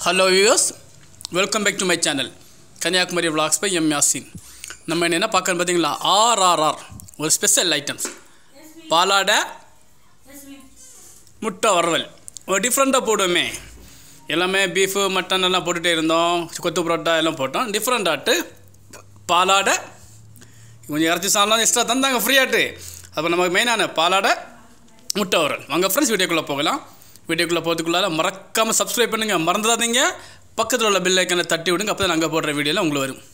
hello views welcome back to my channel Kanyakumari vlogs by M Yasin நம்ம என்ன பார்க்கணும் பார்த்தீங்களா ஆர்ஆர்ஆர் ஒரு ஸ்பெஷல் ஐட்டம்ஸ் பாலாடை முட்டை வறுவல் ஒரு டிஃப்ரெண்ட்டாக போடுவோமே எல்லாமே பீஃபு மட்டன் எல்லாம் போட்டுகிட்டே இருந்தோம் கொத்து புரோட்டா எல்லாம் போட்டோம் டிஃப்ரெண்ட்டாட்டு பாலாடை கொஞ்சம் இறச்சி சாதம் எக்ஸ்ட்ரா தந்தாங்க ஃப்ரீயாட்டு அப்போ நமக்கு மெயினான பாலாடை முட்டை வறுவல் வாங்க ஃப்ரெண்ட்ஸ் வீடியோக்குள்ளே போகலாம் வீடியோக்குள்ளே போகிறதுக்குள்ளார மறக்காமல் சப்ஸ்கிரைப் பண்ணுங்கள் மறந்துடாதீங்க பக்கத்தில் உள்ள பில் ஐக்கனை தட்டி விடுங்க அப்போ தான் நாங்கள் போடுற வீடியோவில் உங்களுக்கு வரும்